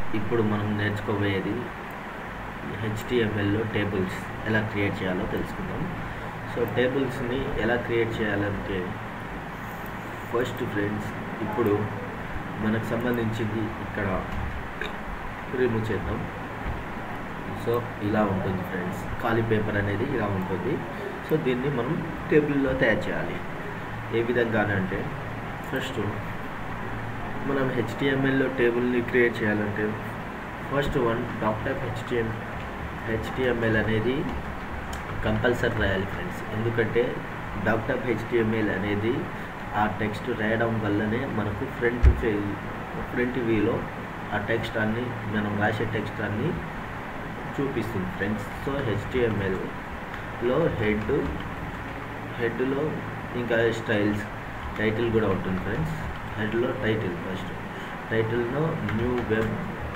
ఇప్పుడు మనం నేర్చుకోబోయేది హెచ్టిఎంఎల్లో టేబుల్స్ ఎలా క్రియేట్ చేయాలో తెలుసుకుందాం సో టేబుల్స్ని ఎలా క్రియేట్ చేయాలంటే ఫస్ట్ ఫ్రెండ్స్ ఇప్పుడు మనకు సంబంధించింది ఇక్కడ రిమూవ్ చేద్దాం సో ఇలా ఉంటుంది ఫ్రెండ్స్ ఖాళీ పేపర్ అనేది ఇలా ఉంటుంది సో దీన్ని మనం టేబుల్లో తయారు చేయాలి ఏ విధంగానంటే ఫస్ట్ మనం హెచ్టిఎంఎల్లో టేబుల్ని క్రియేట్ చేయాలంటే first one doctor HTM HTML అనేది కంపల్సరీ రాయాలి ఫ్రెండ్స్ ఎందుకంటే డాక్టర్ హెచ్టిఎంఎల్ అనేది ఆ టెక్స్ట్ రాయడం వల్లనే మనకు ఫ్రంట్ ఫ్రంట్ వ్యూలో ఆ టెక్స్ట్ అన్ని మనం రాసే టెక్స్ట్ అన్ని చూపిస్తుంది ఫ్రెండ్స్ సో హెచ్టిఎంఎల్లో హెడ్ హెడ్లో ఇంకా స్టైల్స్ టైటిల్ కూడా ఉంటుంది ఫ్రెండ్స్ హెడ్లో టైటిల్ ఫస్ట్ టైటిల్లో new web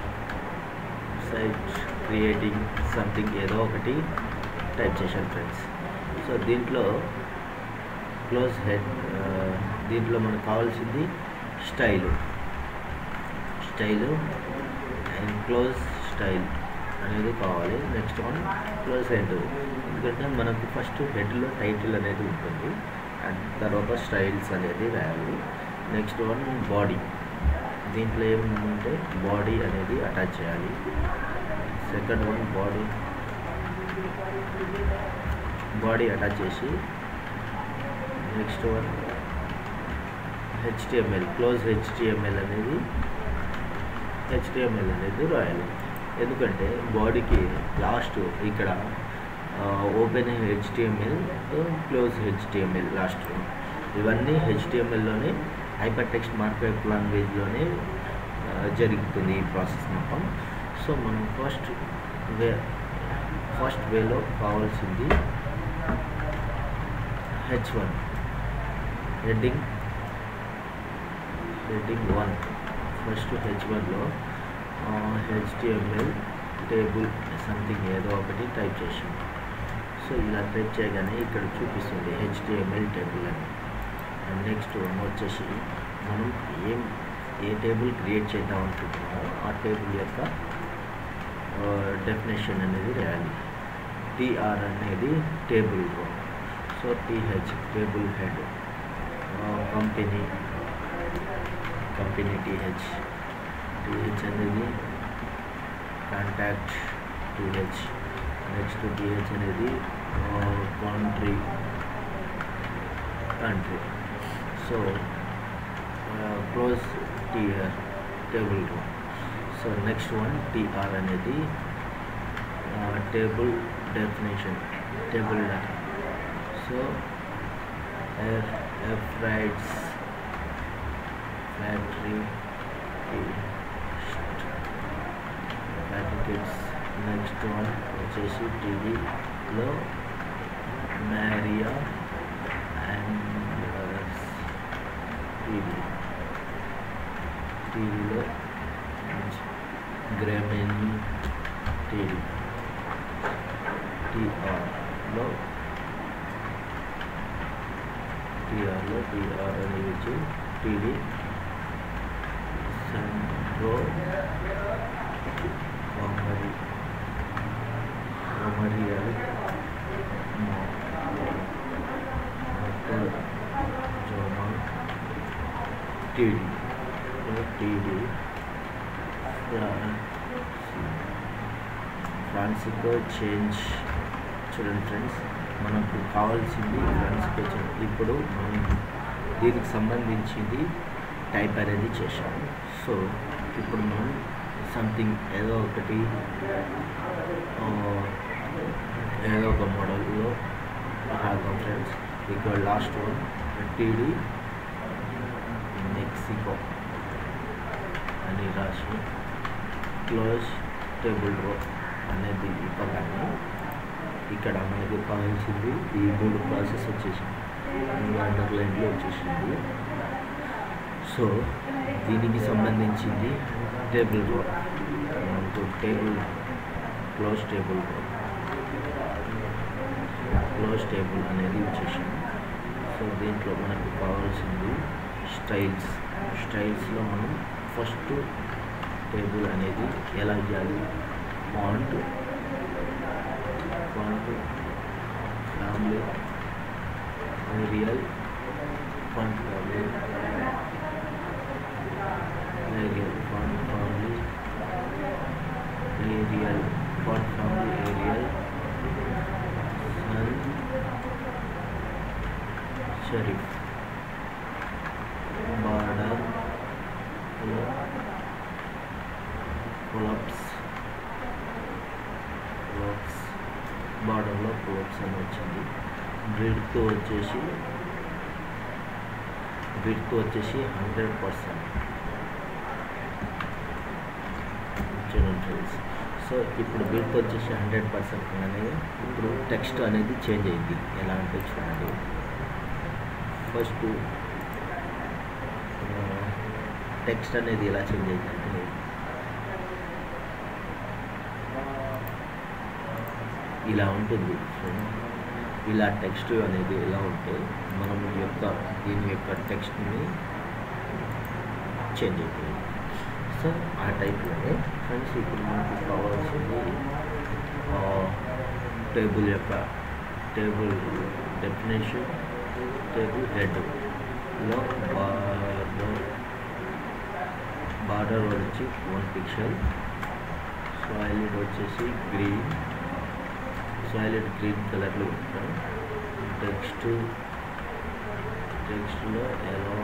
site creating something ఏదో ఒకటి టైప్ చేశాను ఫ్రెండ్స్ సో దీంట్లో క్లోజ్ హెడ్ దీంట్లో మనకు కావాల్సింది style style and close style అనేది కావాలి నెక్స్ట్ వన్ క్లోజ్ హెడ్ ఎందుకంటే మనకు ఫస్ట్ హెడ్లో టైటిల్ అనేది ఉంటుంది అండ్ తర్వాత స్టైల్స్ అనేది రాయాలి నెక్స్ట్ వన్ బాడీ దీంట్లో ఏముందంటే బాడీ అనేది అటాచ్ చేయాలి second one body body attach చేసి next one HTML close HTML అనేది హెచ్టిఎంఎల్ అనేది రాయాలి ఎందుకంటే బాడీకి లాస్ట్ ఇక్కడ open HTML close HTML last ఇవన్నీ హెచ్టిఎంఎల్లోనే హైపర్ టెక్స్ట్ మార్కెట్ లాంగ్వేజ్లోనే జరుగుతుంది ఈ ప్రాసెస్ మొత్తం సో మనం ఫస్ట్ వే ఫస్ట్ వేలో కావాల్సింది H one heading heading one first H వన్లో హెచ్టిఎంఎల్ టేబుల్ సంథింగ్ ఏదో ఒకటి టైప్ చేసాం సో ఇలా టైప్ చేయగానే ఇక్కడ చూపిస్తుంది హెచ్టిఎంఎల్ టేబుల్ అని అండ్ నెక్స్ట్ వన్ వచ్చేసి మనం ఏం ఏ టేబుల్ క్రియేట్ చేద్దాం అనుకుంటున్నామో ఆ టేబుల్ యొక్క డెఫినేషన్ అనేది రాయాలి టీఆర్ అనేది table so TH table head company company TH TH అనేది కాంటాక్ట్ టీహెచ్ నెక్స్ట్ టీహెచ్ అనేది country country so close TR table so next one TR అనేది table definition table data so F F rights factory fabricates next one వచ్చేసి టీవీలో Maria and TV టీవీలో గ్రామీణ్ TV టీఆర్లో టీఆర్లో TR అనేది వచ్చి టీవీ సెంట్రో కామరి కామరియల్ జోమా టీడీ టీడీ ఫ్రాన్సికో చేంజ్ చూడండి ఫ్రెండ్స్ మనకు కావాల్సింది ఫ్రాన్సికో చేంజ్ ఇప్పుడు మనం దీనికి సంబంధించింది టైప్ అనేది చేశాము సో ఇప్పుడు మనం సంథింగ్ ఏదో ఒకటి ఏదో ఒక మోడల్లో రాద్దాం ఫ్రెండ్స్ ఇక్కడ లాస్ట్ వన్ టీడీ మెక్సికో అని రాసి క్లోజ్ టేబుల్ రో అనేది ఇవ్వగానే ఇక్కడ మనకు కావాల్సింది ఈ మూడు ప్రాసెస్ వచ్చేసింది అండర్లైన్లో వచ్చేసింది సో దీనికి సంబంధించింది టేబుల్ రో మనకు table close table row close table అనేది వచ్చేసింది సో దీంట్లో మనకు కావాల్సింది స్టైల్స్ స్టైల్స్లో మనం ఫస్ట్ టేబుల్ అనేది ఎలా ఇవ్వాలి font font family Arial font family Arial font family Arial font family Arial sans serif border collapse collapse బార్డర్లో పులప్స్ అని వచ్చింది బ్రిడ్తో వచ్చేసి బ్రిడ్తో వచ్చేసి హండ్రెడ్ పర్సెంట్ చూడండి ఫ్రెండ్స్ సో ఇప్పుడు బిడ్తో వచ్చేసి హండ్రెడ్ పర్సెంట్ అనేది ఇప్పుడు టెక్స్ట్ అనేది చేంజ్ అయింది ఎలా అంటే చూడండి ఫస్ట్ టెక్స్ట్ అనేది ఎలా చేంజ్ అయిందంటే ఇలా ఉంటుంది ఫ్రెండ్ ఇలా టెక్స్ట్ అనేది ఎలా ఉంటే మనం ఈ యొక్క దీని యొక్క టెక్స్ట్ని చేంజ్ అయిపోయింది సో ఆ టైప్లోనే ఫ్రెండ్స్ ఇప్పుడు మనకు కావాల్సింది టేబుల్ యొక్క టేబుల్ డెఫినేషన్ టేబుల్ హెడ్లో బార్డర్ బార్డర్ వచ్చి వన్ పిక్చర్ సాయిలిడ్ వచ్చేసి గ్రీన్ సాయిలిడ్ గ్రీన్ కలర్లో ఉంటాం టెక్స్ట్ టెక్స్ట్లో ఎలా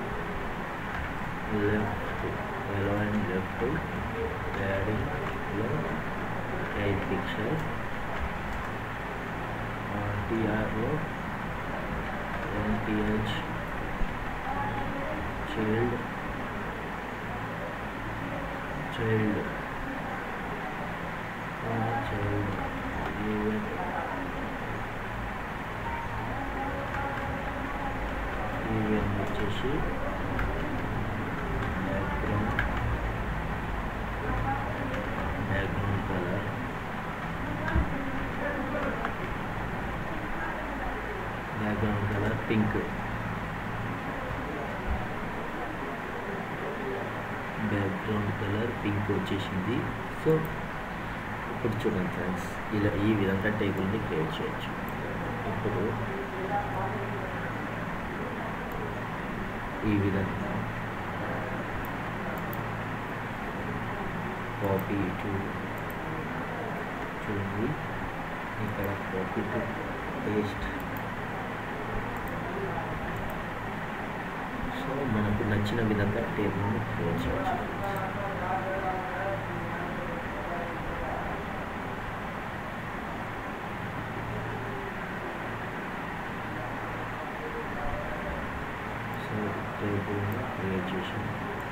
లెఫ్ట్ ఎలా అండ్ లెఫ్ట్ ప్యాడింగ్లో ఎయిట్ పిక్చర్ టీఆర్లో nth child child child even even వచ్చేసి background background colour background colour pink background colour pink వచ్చేసింది సో ఇప్పుడు చూడండి ఫ్రెండ్స్ ఇలా ఈ విధంగా టేబుల్ని క్రియేట్ చేయొచ్చు ఇప్పుడు ఈ విధంగా కాపీ టు చూడండి ఇక్కడ కాపీ టు పేస్ట్ సో మనకు నచ్చిన విధంగా టేబుల్ని క్రియేట్ చేయొచ్చు సో టేబుల్ని క్రియేట్ చేసాం